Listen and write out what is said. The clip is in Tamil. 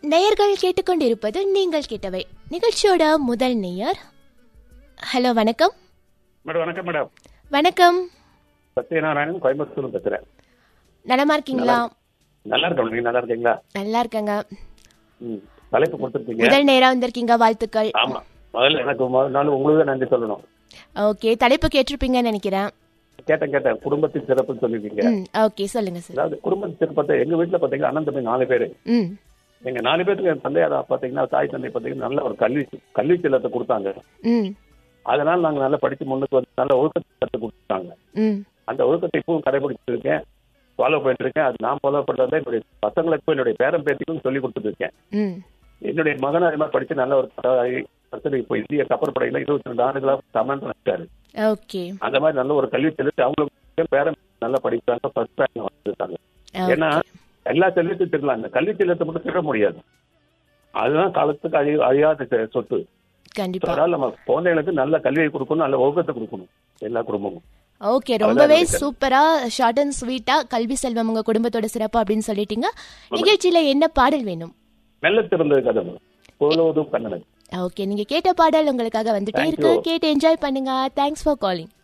நேயர்கள் கேட்டுக்கொண்டிருப்பது நீங்கள் கேட்டவை நிகழ்ச்சியோட முதல் நேயர் ஹலோ வணக்கம் மேடம் வணக்கம் மேடம் வணக்கம் சத்யநாராயணன் கோயம்புத்தூர் பேசுறேன் நலமா இருக்கீங்களா நல்லா இருக்கேன் நீங்க நல்லா இருக்கீங்களா நல்லா இருக்கங்க ம் தலைப்பு கொடுத்துருக்கீங்க முதல் நேரா வந்திருக்கீங்க வாழ்த்துக்கள் ஆமா முதல்ல எனக்கு முதல் நாள் உங்களுக்கு தான் நன்றி சொல்லணும் ஓகே தலைப்பு கேட்டிருப்பீங்கன்னு நினைக்கிறேன் கேட்டேன் கேட்டேன் குடும்பத்தின் சிறப்புன்னு சொல்லிருக்கீங்க ம் ஓகே சொல்லுங்க சார் அதாவது குடும்பத்தின் சிறப்பத்தை எங்க வீட்டுல பாத்தீங்கன்னா அண்ணன் தம்பி நாலு பேரு ம் எங்க நாலு பேருக்கு என் தந்தையார் பாத்தீங்கன்னா தாய் தந்தை பாத்தீங்கன்னா நல்ல ஒரு கல்வி கல்வி செல்லத்தை கொடுத்தாங்க ம் அதனால நாங்க நல்லா படிச்சு முன்னுக்கு வந்து நல்ல ஒழுக்கத்தை கற்றுக் கொடுத்தாங்க ம் அந்த ஒழுக்கத்தை இப்பவும் கடைபிடிச்சிட்டு இருக்கேன் ஃபாலோ பண்ணிட்டு இருக்கேன் அது நான் ஃபாலோ பண்றதை என்னுடைய பசங்களுக்கும் என்னுடைய பேரன் பேத்திக்கும் சொல்லி கொடுத்துட்டு இருக்கேன் ம் என்னுடைய மகன் அது மாதிரி படிச்சு நல்ல ஒரு பட்டதாரி அடுத்தது இப்போ இந்திய கப்பற்படையில இருபத்தி ரெண்டு ஆண்டுகளா கமாண்ட் பண்ணிட்டாரு ஓகே அந்த மாதிரி நல்ல ஒரு கல்வி செலுத்தி அவங்களுக்கு பேரன் நல்லா படிக்கிறாங்க ஃபர்ஸ்ட் ரேங்க் வந்துருக்காங்க ஏன்னா எல்லா செல்வத்தையும் திருடலாம் இந்த கல்வி செல்வத்தை மட்டும் திருட முடியாது அதுதான் காலத்துக்கு அழி அழியாத செ- சொத்து கண்டிப்பா அதனால நம்ம குழந்தைகளுக்கு நல்ல கல்வியை கொடுக்கணும் நல்ல ஒழுக்கத்தை கொடுக்கணும் எல்லா குடும்பமும் ஓகே ரொம்பவே சூப்பரா ஷார்ட் அண்ட் ஸ்வீட்டா கல்வி செல்வம் உங்க குடும்பத்தோட சிறப்பு அப்படின்னு சொல்லிட்டீங்க நிகழ்ச்சியில என்ன பாடல் வேணும் மெல்ல திறந்தது கதவு போலோதும் கண்ணனது ஓகே நீங்க கேட்ட பாடல் உங்களுக்காக வந்துட்டே Thank இருக்கு you. கேட்டு என்ஜாய் பண்ணுங்க தேங்க்ஸ் ஃபார் காலிங்